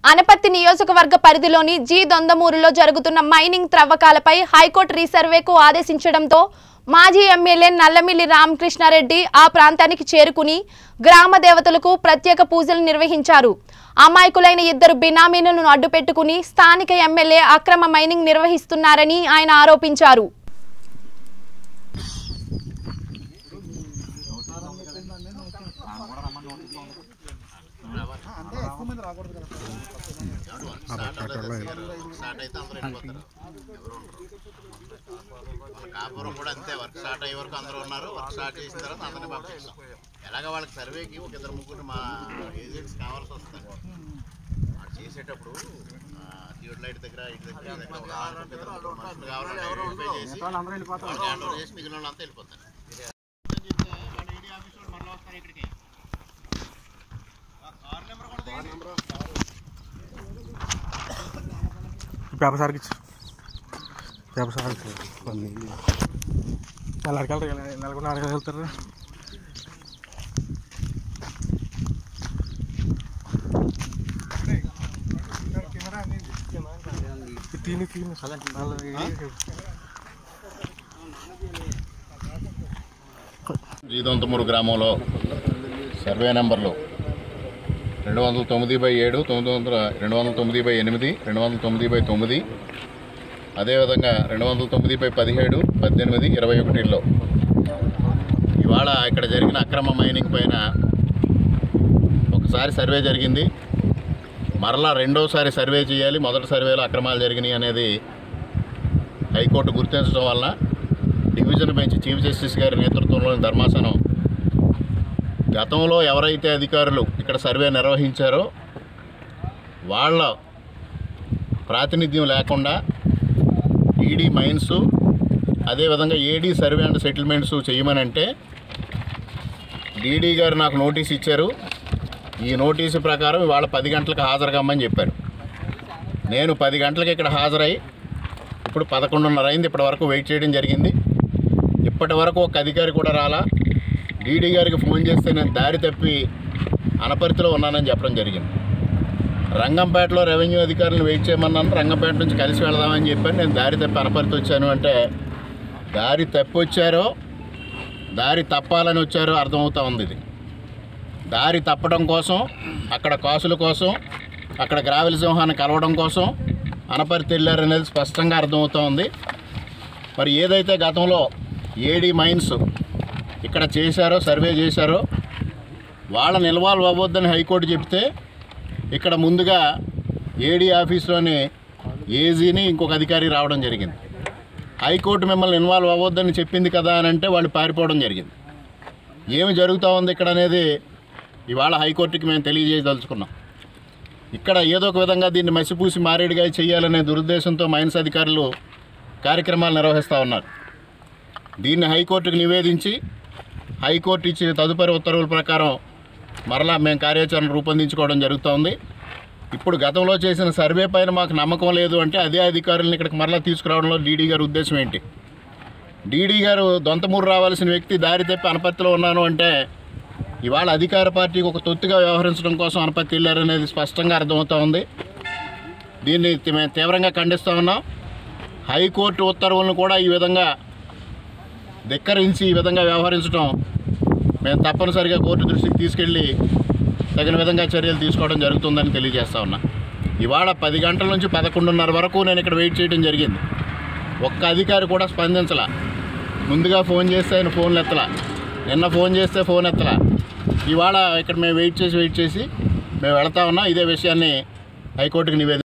అనపత్తి నియోజకవర్గ పరిధిలోని జీ దొందమూరులో జరుగుతున్న మైనింగ్ త్రవ్వకాలపై హైకోర్టు రీసర్వేకు ఆదేశించడంతో మాజీ ఎమ్మెల్యే నల్లమిల్లి రామకృష్ణారెడ్డి ఆ ప్రాంతానికి చేరుకుని గ్రామ దేవతలకు ప్రత్యేక పూజలు నిర్వహించారు అమాయకులైన ఇద్దరు బినామీలను అడ్డుపెట్టుకుని స్థానిక ఎమ్మెల్యే అక్రమ మైనింగ్ నిర్వహిస్తున్నారని ఆయన ఆరోపించారు స్టార్ట్ అయితే అందరూ వెళ్ళిపోతారు ఎవరు ఉండరు మన కాపురం కూడా అంతే వర్క్ స్టార్ట్ అయ్యే వరకు అందరూ ఉన్నారు వర్క్ స్టార్ట్ చేసిన తర్వాత అందరినీ పంపిస్తాం ఎలాగ వాళ్ళకి సర్వేకి ఒక ఇద్దరు ముగ్గురు మా ఏజెంట్స్ కావాల్సి వస్తారు వాళ్ళు చేసేటప్పుడు థియేటర్ లైట్ దగ్గర ఇటు దగ్గర ఈ దగ్గర ఒక ఆరు ఒక ఇద్దరు ముగ్గురు మనుషులు కావాలంటే ఎవరో పే చేసి వాళ్ళకి హ్యాండ్ ఓవర్ చేసి మిగిలిన వాళ్ళు అంతా వెళ్ళిపోతారు వాళ్ళ ఈడీ ఆఫీస్ వాళ్ళు మళ్ళీ వస్తారు ఇక్కడికి ఆరు నెంబర్ కూడా తీయండి. పేపర్ సార్కి ఇచ్చు పేపర్ సార్కి నెల అడగలరు నెలకొండ అడగలుగుతారు తిని తిని జీదొంతమూరు గ్రామంలో సర్వే నెంబర్లు రెండు వందల తొమ్మిది బై ఏడు తొమ్మిది వందల రెండు వందల తొమ్మిది బై ఎనిమిది రెండు వందల తొమ్మిది బై తొమ్మిది అదేవిధంగా రెండు వందల తొమ్మిది బై పదిహేడు పద్దెనిమిది ఇరవై ఒకటిలో ఇవాళ ఇక్కడ జరిగిన అక్రమ మైనింగ్ పైన ఒకసారి సర్వే జరిగింది మరలా రెండోసారి సర్వే చేయాలి మొదటి సర్వేలో అక్రమాలు జరిగినాయి అనేది హైకోర్టు గుర్తించడం వలన డివిజన్ బెంచ్ చీఫ్ జస్టిస్ గారి నేతృత్వంలోని ధర్మాసనం గతంలో ఎవరైతే అధికారులు ఇక్కడ సర్వే నిర్వహించారో వాళ్ళ ప్రాతినిధ్యం లేకుండా ఈడీ మైన్స్ అదేవిధంగా ఏడీ సర్వే అండ్ సెటిల్మెంట్స్ చేయమని అంటే డీడీ గారు నాకు నోటీస్ ఇచ్చారు ఈ నోటీసు ప్రకారం ఇవాళ పది గంటలకు హాజరు కమ్మని చెప్పారు నేను పది గంటలకు ఇక్కడ హాజరై ఇప్పుడు పదకొండున్నర అయింది ఇప్పటి వరకు వెయిట్ చేయడం జరిగింది ఇప్పటి వరకు ఒక అధికారి కూడా రాలా డీడీ గారికి ఫోన్ చేస్తే నేను దారి తప్పి అనపరితిలో ఉన్నానని చెప్పడం జరిగింది రంగంపేటలో రెవెన్యూ అధికారులను వెయిట్ చేయమన్నాను రంగంపేట నుంచి కలిసి వెళదామని చెప్పాను నేను దారి తప్పి అనపరితి వచ్చాను అంటే దారి తప్పి వచ్చారో దారి తప్పాలని వచ్చారో అర్థమవుతా ఉంది ఇది దారి తప్పడం కోసం అక్కడ కాసుల కోసం అక్కడ గ్రావెల సింహాన్ని కలవడం కోసం అనపరితి వెళ్ళారనేది స్పష్టంగా అర్థమవుతా ఉంది మరి ఏదైతే గతంలో ఏడీ మైన్స్ ఇక్కడ చేశారో సర్వే చేశారో వాళ్ళని ఇన్వాల్వ్ అవ్వద్దని హైకోర్టు చెప్తే ఇక్కడ ముందుగా ఏడీ ఆఫీస్లోని ఏజీని ఇంకొక అధికారి రావడం జరిగింది హైకోర్టు మిమ్మల్ని ఇన్వాల్వ్ అవ్వద్దని చెప్పింది కదా అని అంటే వాళ్ళు పారిపోవడం జరిగింది ఏమి జరుగుతూ ఉంది ఇక్కడ అనేది ఇవాళ హైకోర్టుకి మేము తెలియజేయదలుచుకున్నాం ఇక్కడ ఏదో ఒక విధంగా దీన్ని మసిపూసి మారేడుగా చేయాలనే దురుద్దేశంతో మైన్స్ అధికారులు కార్యక్రమాలు నిర్వహిస్తూ ఉన్నారు దీన్ని హైకోర్టుకు నివేదించి హైకోర్టు ఇచ్చిన తదుపరి ఉత్తర్వుల ప్రకారం మరలా మేము కార్యాచరణ రూపొందించుకోవడం జరుగుతోంది ఇప్పుడు గతంలో చేసిన సర్వే పైన మాకు నమ్మకం లేదు అంటే అదే అధికారులను ఇక్కడికి మరలా తీసుకురావడంలో డీడీ గారి ఉద్దేశం ఏంటి డీడీ గారు దొంతమూరు రావాల్సిన వ్యక్తి దారి తప్పి అనపత్తిలో ఉన్నాను అంటే ఇవాళ అధికార పార్టీకి ఒక తొత్తుగా వ్యవహరించడం కోసం అనపత్తి వెళ్ళారనేది స్పష్టంగా అర్థమవుతా ఉంది దీన్ని తి- మేము తీవ్రంగా ఖండిస్తూ ఉన్నాం హైకోర్టు ఉత్తర్వులను కూడా ఈ విధంగా ధిక్కరించి ఈ విధంగా వ్యవహరించడం మేము తప్పనిసరిగా కోర్టు దృష్టికి తీసుకెళ్ళి తగిన విధంగా చర్యలు తీసుకోవడం జరుగుతుందని తెలియజేస్తా ఉన్నా ఇవాళ పది గంటల నుంచి పదకొండున్నర వరకు నేను ఇక్కడ వెయిట్ చేయడం జరిగింది ఒక్క అధికారి కూడా స్పందించలా ముందుగా ఫోన్ చేస్తే ఆయన ఫోన్లు ఎత్తలా నిన్న ఫోన్ చేస్తే ఫోన్ ఎత్తలా ఇవాళ ఇక్కడ మేము వెయిట్ చేసి వెయిట్ చేసి మేము వెళ్తా ఉన్నాం ఇదే విషయాన్ని హైకోర్టుకి నివేదిక